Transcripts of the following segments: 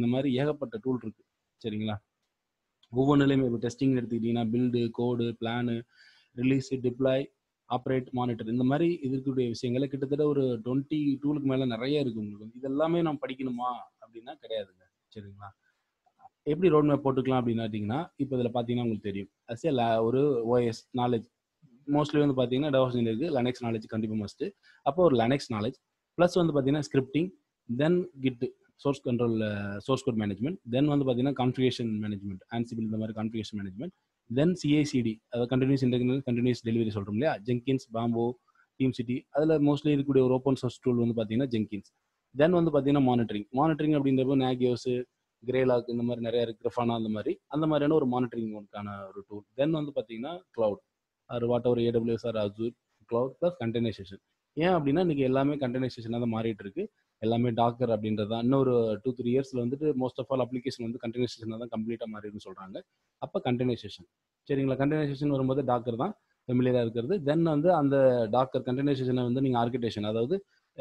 இந்த மாதிரி ஏகப்பட்ட டூல் இருக்கு சரிங்களா ஒவ்வொன்றுலையுமே இப்போ டெஸ்டிங் எடுத்துக்கிட்டிங்கன்னா build code plan release deploy operate monitor இந்த மாதிரி இருக்கக்கூடிய விஷயங்களை கிட்டத்தட்ட ஒரு டுவெண்ட்டி டூலுக்கு மேலே நிறைய இருக்கு உங்களுக்கு வந்து. இது எல்லாமே நான் படிக்கணுமா அப்படின்னா கிடையாதுங்க சரிங்களா எப்படி ரோட் மேப் போட்டுக்கலாம் அப்படின்னு பார்த்தீங்கன்னா இப்போ இதில் பார்த்தீங்கன்னா உங்களுக்கு தெரியும் அஸ் ஒரு ஓஎஸ் நாலேஜ் மோஸ்ட்லி வந்து பார்த்தீங்கன்னா டெவலப்ஸ் இருக்கு லெனக்ஸ் நாலேஜ் கண்டிப்பாக மஸ்ட்டு அப்போ ஒரு லெனக்ஸ் நாலேஜ் ப்ளஸ் வந்து பார்த்தீங்கன்னா scripting then git source control source code management then வந்து பார்த்தீங்கன்னா கான்ஃபிகேஷன் மேனேஜ்மெண்ட் ஆன்சிபிள் இந்த மாதிரி கான்ஃபிகேஷன் மேனேஜ்மெண்ட் தென் சிஏசிடி அதாவது கண்டினியூஸ் இன்டெகிரல் கண்டினியூஸ் டெலிவரி சொல்கிறோம் இல்லையா ஜெங்கின்ஸ் பாம்போ டீம் சிட்டி அதில் மோஸ்ட்லி இருக்கக்கூடிய ஒரு ஓப்பன் சோர்ஸ் டூல் வந்து பார்த்தீங்கன்னா ஜெங்கின்ஸ் தென் வந்து பார்த்தீங்கன்னா மானிட்டரிங் மானிட்டரிங் அப்படின்றப்போ நேகியோஸ் கிரேலாக் இந்த மாதிரி நிறைய இருக்கு கிரஃபானா அந்த மாதிரி அந்த மாதிரியான ஒரு மானிட்டரிங் ஒன்க்கான ஒரு டூல் தென் வந்து பார்த்தீங்கன்னா cloud or whatever AWS or Azure cloud plus containerisation ஏன் அப்படின்னா இன்னைக்கு எல்லாமே கண்டெய்னைசேஷனாக தான் மாறிட்டு இருக்கு எல்லாமே டாக்கர் அப்படின்றது தான் இன்னொரு டூ த்ரீ இயர்ஸ்ல வந்துட்டு மோஸ்ட் ஆஃப் ஆல் அப்ளிகேஷன் வந்து கண்டெய்னைசேஷனாக தான் கம்ப்ளீட்டாக மாறிடுன்னு சொல்றாங்க அப்போ கண்டெய்னைசேஷன் சரிங்களா கண்டெய்னைசேஷன் வரும்போது டாக்கர் தான் ஃபெமிலியராக இருக்கிறது தென் வந்து அந்த டாக்கர் கண்டெய்னைசேஷனை வந்து நீங்கள் ஆர்கிடேஷன் அதாவது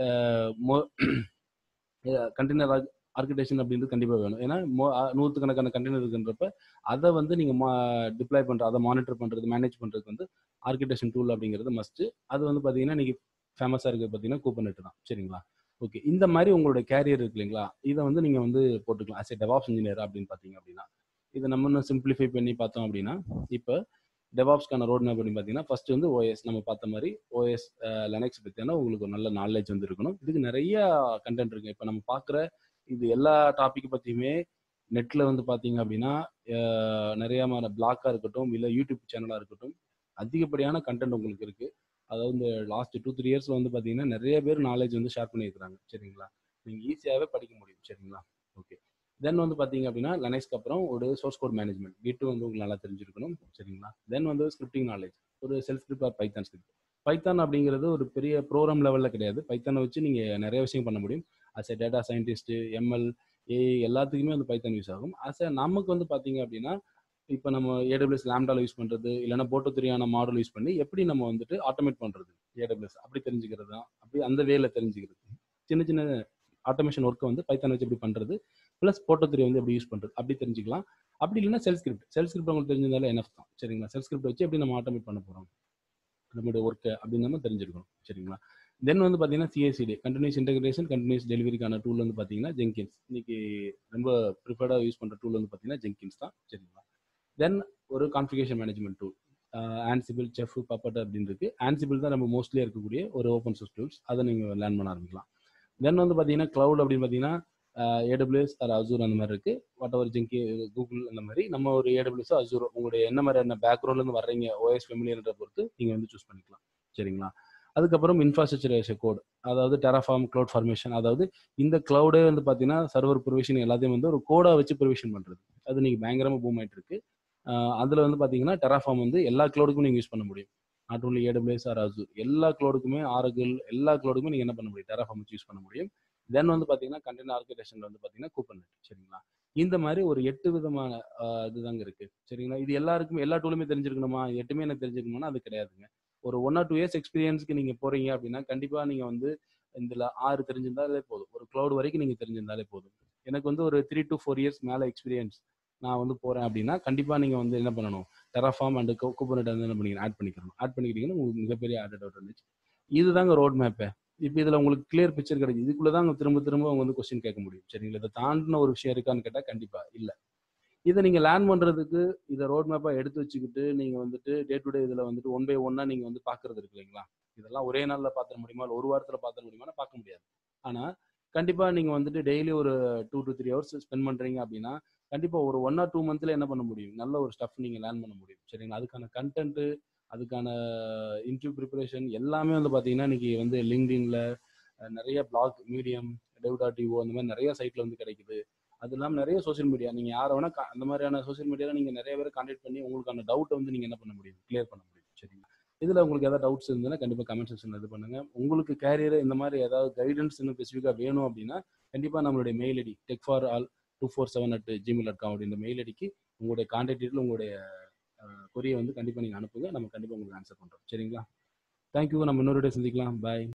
கண்டெய்னர் ஆர்கிடேஷன் அப்படின்றது கண்டிப்பாக வேணும் ஏன்னா மோ- அஹ் நூற்றுக்கணக்கான கண்டெய்னர் இருக்குன்றப்ப அதை வந்து நீங்கள் டிப்ளாய் பண்ணுற அதை மானிட்டர் பண்ணுறது மேனேஜ் பண்ணுறதுக்கு வந்து ஆர்கிடேஷன் டூல் அப்படிங்கிறது மஸ்ட்டு அது வந்து பார்த்தீங்கன்னா இன்னைக்கு ஃபேமஸாக இருக்கிறது பார்த்தீங்கன்னா கூப்பநெட் தான் சரிங்களா ஓகே இந்த மாதிரி உங்களோட கேரியர் இருக்கு இல்லைங்களா இதை வந்து நீங்கள் வந்து போட்டுக்கலாம் அஸ் ஏ டெவாப்ஸ் இன்ஜினியர் அப்படின்னு பார்த்தீங்க அப்படின்னா இதை நம்ம இன்னும் சிம்பிளிஃபை பண்ணி பார்த்தோம் அப்படின்னா இப்போ டெவாப்ஸ்க்கான ரோட் மேப் அப்படின்னு பார்த்தீங்கன்னா ஃபர்ஸ்ட் வந்து ஓஎஸ் நம்ம பார்த்த மாதிரி ஓஎஸ் லெனக்ஸ் பற்றியான உங்களுக்கு ஒரு நல்ல நாலேஜ் வந்து இருக்கணும் இதுக்கு நிறைய கண்டென்ட் இருக்கு இப்போ நம்ம பார்க்குற இது எல்லா டாபிக் பற்றியுமே நெட்டில் வந்து பார்த்தீங்க அப்படின்னா அஹ், நிறைய பிளாக்காக இருக்கட்டும் இல்லை யூடியூப் சேனலாக இருக்கட்டும் அதிகப்படியான கண்டென்ட் உங்களுக்கு இருக்கு அதாவது இந்த லாஸ்ட் டூ த்ரீ இயர்ஸ்ல வந்து பார்த்தீங்கன்னா நிறைய பேர் நாலேஜ் வந்து ஷேர் பண்ணியிருக்கிறாங்க சரிங்களா நீங்கள் ஈஸியாகவே படிக்க முடியும் சரிங்களா ஓகே தென் வந்து பார்த்தீங்க அப்படின்னா லெனக்ஸ்க்கு அப்புறம் ஒரு சோர்ஸ் கோட் மேனேஜ்மெண்ட் கிட்டு வந்து உங்களுக்கு நல்லா தெரிஞ்சிருக்கணும் சரிங்களா தென் வந்து ஸ்கிரிப்டிங் நாலேஜ் ஒரு self script or Python script Python அப்படிங்கிறது ஒரு பெரிய ப்ரோக்ராம் லெவலில் கிடையாது பைத்தானை வச்சு நீங்கள் நிறைய விஷயம் பண்ண முடியும் as a data scientist ML AI எல்லாத்துக்குமே வந்து பைத்தான் யூஸ் ஆகும் அஸ் எ நமக்கு வந்து பார்த்தீங்க அப்படின்னா இப்போ நம்ம ஏடபிள்யூஎஸ் லேம்டால யூஸ் பண்ணுறது இல்லைன்னா போட்டோ த்ரீயான மாடல் யூஸ் பண்ணி எப்படி நம்ம வந்துட்டு ஆட்டோமேட் பண்ணுறது ஏடபிள்யூஎஸ் அப்படி தெரிஞ்சுக்கிறது தான் அப்படி அந்த வேல தெரிஞ்சுக்கிறது சின்ன சின்ன ஆட்டோமேஷன் ஒர்க்கை வந்து பைத்தான் வச்சு எப்படி பண்ணுறது ப்ளஸ் போட்டோ த்ரீ வந்து எப்படி யூஸ் பண்ணுறது அப்படி தெரிஞ்சுக்கலாம் அப்படி இல்லைன்னா செல் ஸ்கிரிப்ட் செல் ஸ்கிரிப்ட் உங்களுக்கு தெரிஞ்சிருந்தாலே என்எஃப் தான் சரிங்களா செல் ஸ்கிரிப்ட் வச்சு எப்படி நம்ம ஆட்டோமேட் பண்ண போகிறோம் நம்மளுடைய ஒர்க்கை அப்படின்னு நம்ம தெரிஞ்சிருக்கணும் சரிங்களா தென் வந்து பார்த்தீங்கன்னா சிஎஸ்சிடி கண்டினியூஸ் இன்டெகிரேஷன் கண்டினியூஸ் டெலிவரிக்கான டூல் வந்து பார்த்தீங்கன்னா ஜெங்கின்ஸ் இன்னைக்கு ரொம்ப ப்ரிஃபர்டாக யூஸ் பண்ணுற டூல் வந்து பார்த்தீங்கன்னா ஜெங்கின்ஸ் தான் சரிங்களா தென் ஒரு configuration management tool Ansible Chef Puppet அப்படின்னு இருக்கு ஆன்சிபிள் தான் நம்ம மோஸ்ட்லியாக இருக்கக்கூடிய ஒரு ஓப்பன் சோர்ஸ் டூல்ஸ் அதை நீங்கள் லேர்ன் பண்ண ஆரம்பிக்கலாம் தென் வந்து பார்த்தீங்கன்னா க்ளவுட் அப்படின்னு பார்த்தீங்கன்னா ஏடபிள்யூஎஸ் ஆர் அசூர் அந்த மாதிரி இருக்கு வாட் எவர் ஜெங்கி கூகுள் அந்த மாதிரி நம்ம ஒரு ஏடபிள்யூஎஸ் அசூர் உங்களுடைய என்ன மாதிரியான பேக்ரவுண்ட்லேருந்து வர்றீங்க ஓஎஸ் ஃபெமிலியர்ன்ற பொறுத்து நீங்கள் வந்து சூஸ் பண்ணிக்கலாம் சரிங்களா அதுக்கப்புறம் இன்ஃப்ராஸ்ட்ரக்சர் கோட் அதாவது டெராஃபார்ம் க்ளவுட் ஃபார்மேஷன் அதாவது இந்த க்ளவுடே வந்து பார்த்தீங்கன்னா சர்வர் ப்ரொவிஷன் எல்லாத்தையும் வந்து ஒரு கோடாக வச்சு ப்ரொவிஷன் பண்ணுறது அது நீங்கள் பயங்கரமாக பூம் ஆயிட்டு இருக்கு அதில் வந்து பார்த்தீங்கன்னா டெராஃபார்ம் வந்து எல்லா க்ளவுடுக்கும் நீங்கள் யூஸ் பண்ண முடியும் not only AWS or Azure எல்லா க்ளவுடுக்குமே ஆரகிள் எல்லா க்ளவுடுக்குமே நீங்கள் என்ன பண்ண முடியும் டெராஃபார்ம் வச்சு யூஸ் பண்ண முடியும் தென் வந்து பார்த்தீங்கன்னா கண்டென்ட் ஆர்கிடேஷனில் வந்து பார்த்தீங்கன்னா கூப்பன் சரிங்களா இந்த மாதிரி ஒரு எட்டு விதமான ஆஹ், இதுதாங்க இருக்கு சரிங்களா இது எல்லாருக்குமே எல்லா டூலுமே தெரிஞ்சிருக்கணுமா எட்டுமே எனக்கு தெரிஞ்சிருக்கணுமா அது கிடையாதுங்க ஒரு ஒன் ஆர் டூ இயர்ஸ் எக்ஸ்பீரியன்ஸ்க்கு நீங்கள் போறீங்க அப்படின்னா கண்டிப்பாக நீங்கள் வந்து இதில் ஆறு தெரிஞ்சிருந்தாலே போதும் ஒரு க்ளவுட் வரைக்கும் நீங்கள் தெரிஞ்சிருந்தாலே போதும் எனக்கு வந்து ஒரு த்ரீ டு ஃபோர் இயர்ஸ் மேலே எக்ஸ்பீரியன்ஸ் நான் வந்து போகிறேன் அப்படின்னா கண்டிப்பாக நீங்கள் வந்து என்ன பண்ணணும் டெராஃபார்ம் அண்ட் கூப்பனட் வந்து என்ன பண்ணிக்கணும் ஆட் பண்ணிக்கணும் ஆட் பண்ணிக்கிட்டீங்கன்னா உங்களுக்கு மிகப்பெரிய ஆட் அவுட் இருந்துச்சு இதுதாங்க ரோட் மேப்பு இப்போ இதில் உங்களுக்கு கிளியர் பிக்சர் கிடைக்கும் இதுக்குள்ளே தான் திரும்ப திரும்ப அவங்க வந்து கொஸ்டின் கேட்க முடியும் சரிங்களா இதை தாண்டின ஒரு விஷயம் இருக்கான்னு கேட்டால் கண்டிப்பாக இல்லை இதை நீங்கள் லேர்ன் பண்ணுறதுக்கு இதை ரோட் மேப்பாக எடுத்து வச்சுக்கிட்டு நீங்கள் வந்துட்டு டே டு டே இதில் வந்துட்டு ஒன் பை ஒன்னாக நீங்கள் வந்து பார்க்கறது இருக்கு இல்லைங்களா இதெல்லாம் ஒரே நாளில் பார்த்துட முடியுமா இல்லை ஒரு வாரத்தில் பார்த்துட முடியுமானா பார்க்க முடியாது ஆனால் கண்டிப்பாக நீங்கள் வந்துட்டு டெய்லி ஒரு two to three hours spend பண்ணுறீங்க அப்படின்னா கண்டிப்பாக ஒரு ஒன் ஆர் டூ மந்த்தில் என்ன பண்ண முடியும் நல்ல ஒரு ஸ்டஃப் நீங்கள் லேர்ன் பண்ண முடியும் சரிங்களா அதுக்கான கண்டென்ட்டு அதுக்கான இன்டர்வியூ ப்ரிப்பரேஷன் எல்லாமே வந்து பார்த்தீங்கன்னா இன்னைக்கு வந்து லிங்க்டின்ல நிறைய blog Medium dev dot DO அந்த மாதிரி நிறைய சைட்ல வந்து கிடைக்குது அது இல்லாமல் நிறைய சோஷியல் மீடியா நீங்கள் யாரை வேணா கா- அந்த மாதிரியான சோஷியல் மீடியாவில் நீங்கள் நிறைய பேரை கான்டாக்ட் பண்ணி உங்களுக்கான டவுட்டை வந்து நீங்கள் என்ன பண்ண முடியும் கிளியர் பண்ண முடியும் சரிங்களா இதில் உங்களுக்கு ஏதாவது டவுட்ஸ் இருந்ததுன்னா கண்டிப்பாக கமெண்ட் செக்ஷனில் இது பண்ணுங்க உங்களுக்கு கேரியர் இந்த மாதிரி ஏதாவது கைடன்ஸ் இன்னும் ஸ்பெசிஃபிக்காக வேணும் அப்படின்னா கண்டிப்பாக நம்மளுடைய mail ID tech for all two four seven at Gmail dot com அப்படின்ற மெயில் ஐடிக்கு உங்களுடைய கான்டாக்ட் டீட்டெயில் உங்களுடைய கொரியை வந்து கண்டிப்பாக நீங்கள் அனுப்புங்க நம்ம கண்டிப்பாக உங்களுக்கு ஆன்சர் பண்ணுறோம் சரிங்களா தேங்க்யூ நம்ம இன்னொரு டே சந்திக்கலாம் பாய்